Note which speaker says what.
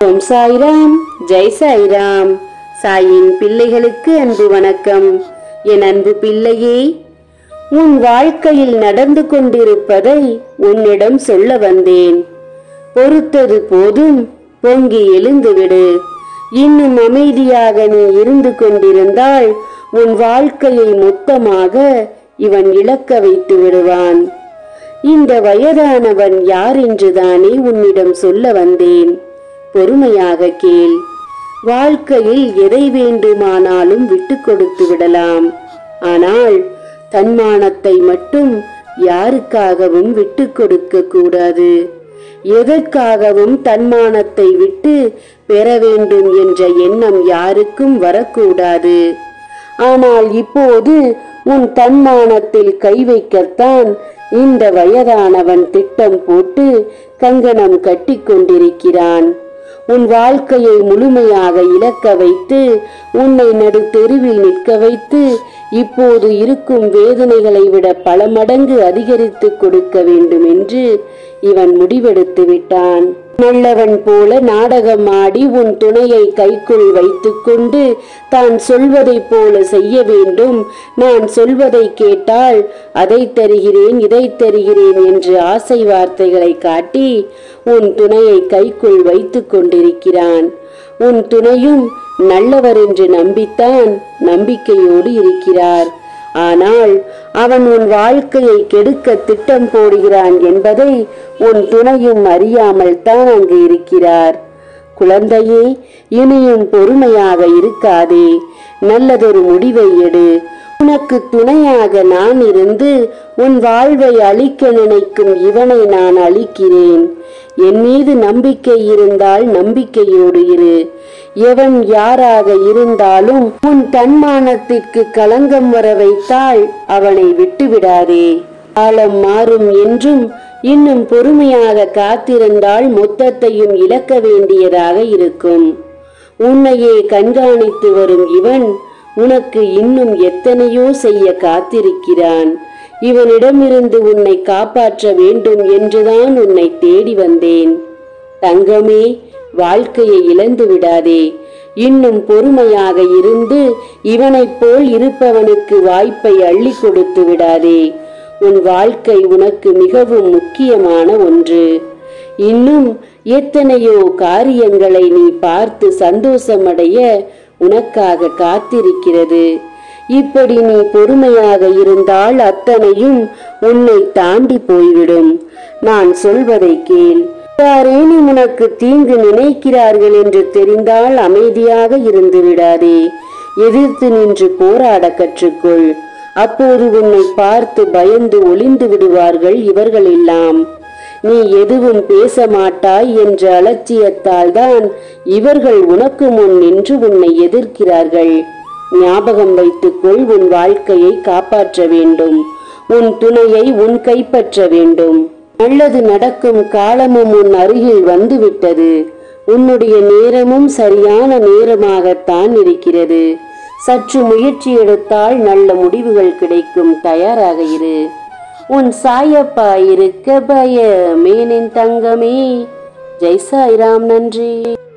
Speaker 1: ஓம் சாய்ராம் ஜெய் சாய்ராம் சாயின் பிள்ளைகளுக்கு அன்பு வணக்கம் என் அன்பு பிள்ளையே உன் வாழ்க்கையில் நடந்து கொண்டிருப்பதை உன்னிடம் சொல்ல வந்தேன் பொறுத்தது போதும் பொங்கி எழுந்துவிடு இன்னும் அமைதியாக நீ இருந்து கொண்டிருந்தால் உன் வாழ்க்கையை மொத்தமாக இவன் இழக்க வைத்து விடுவான் இந்த வயதானவன் யார் என்றுதானே உன்னிடம் சொல்ல வந்தேன் பொறுமையாக கேள் வாழ்க்கையில் எதை வேண்டுமானாலும் விட்டு கொடுத்து விடலாம் ஆனால் தன்மானத்தை மட்டும் யாருக்காகவும் விட்டு கொடுக்க கூடாது எதற்காகவும் தன்மானத்தை விட்டு பெற வேண்டும் என்ற எண்ணம் யாருக்கும் வரக்கூடாது ஆனால் இப்போது உன் தன்மானத்தில் கை வைக்கத்தான் இந்த வயதானவன் திட்டம் போட்டு கங்கணம் கட்டிக் கொண்டிருக்கிறான் உன் வாழ்க்கையை முழுமையாக இழக்க வைத்து உன்னை நடு தெருவில் நிற்க வைத்து இப்போது இருக்கும் வேதனைகளை விட பல மடங்கு அதிகரித்து கொடுக்க வேண்டும் என்று இவன் முடிவெடுத்து விட்டான் நல்லவன் போல நாடகம் ஆடி உன் துணையை கைக்குள் வைத்துக்கொண்டு தான் சொல்வதைப் போல செய்ய வேண்டும் நான் சொல்வதை கேட்டால் அதை தருகிறேன் இதை தருகிறேன் என்று ஆசை வார்த்தைகளை காட்டி உன் துணையை கைக்குள் வைத்துக் கொண்டிருக்கிறான் உன் துணையும் நல்லவர் என்று நம்பித்தான் நம்பிக்கையோடு இருக்கிறார் ஆனால் அவன் உன் வாழ்க்கையை கெடுக்க திட்டம் போடுகிறான் என்பதை உன் துணையும் அறியாமல் தான் அங்கு இருக்கிறார் குழந்தையே இனியும் பொறுமையாக இருக்காதே நல்லதொரு முடிவை எடு உனக்கு துணையாக நான் இருந்து உன் வாழ்வை அழிக்க நினைக்கும் இவனை நான் அழிக்கிறேன் என் மீது நம்பிக்கை இருந்தால் நம்பிக்கையோடு இரு எவன் யாராக இருந்தாலும் உன் தன்மானத்திற்கு களங்கம் வர வைத்தால் அவனை விட்டுவிடாதே காலம் மாறும் என்றும் இன்னும் பொறுமையாக காத்திருந்தால் மொத்தத்தையும் இழக்க வேண்டியதாக இருக்கும் உன்னையே கண்காணித்து வரும் இவன் உனக்கு இன்னும் எத்தனையோ செய்ய காத்திருக்கிறான் இவனிடமிருந்து உன்னை காப்பாற்ற வேண்டும் என்றுதான் உன்னை தேடி வந்தேன் தங்கமே வாழ்க்கையை இழந்து விடாதே இன்னும் பொறுமையாக இருந்து இவனைப் போல் இருப்பவனுக்கு வாய்ப்பை அள்ளி கொடுத்து விடாதே உன் வாழ்க்கை உனக்கு மிகவும் முக்கியமான ஒன்று இன்னும் எத்தனையோ காரியங்களை நீ பார்த்து சந்தோஷமடைய உனக்காக காத்திருக்கிறது இப்படி நீ பொறுமையாக இருந்தால் அத்தனையும் உன்னை தாண்டி போய்விடும் நான் சொல்வதை கேள் யாரேனும் உனக்கு தீங்கு நினைக்கிறார்கள் என்று தெரிந்தால் அமைதியாக இருந்து விடாதே எதிர்த்து நின்று போராட கற்றுக்கொள் அப்போது உன்னை பார்த்து பயந்து ஒளிந்து விடுவார்கள் இவர்கள் எல்லாம் நீ எதுவும் பேச மாட்டாய் என்ற அலட்சியத்தால் தான் இவர்கள் உனக்கு முன் நின்று உன்னை எதிர்க்கிறார்கள் ஞாபகம் வைத்துக்கொள் உன் வாழ்க்கையை காப்பாற்ற வேண்டும் உன் துணையை உன் கைப்பற்ற வேண்டும் நல்லது நடக்கும் காலமும் உன் அருகில் வந்துவிட்டது உன்னுடைய நேரமும் சரியான நேரமாகத்தான் இருக்கிறது சற்று முயற்சி எடுத்தால் நல்ல முடிவுகள் கிடைக்கும் தயாராக இரு உன் சாயப்பா இருக்க பயமேனின் தங்கமே ஜெய் சாய்ராம் நன்றி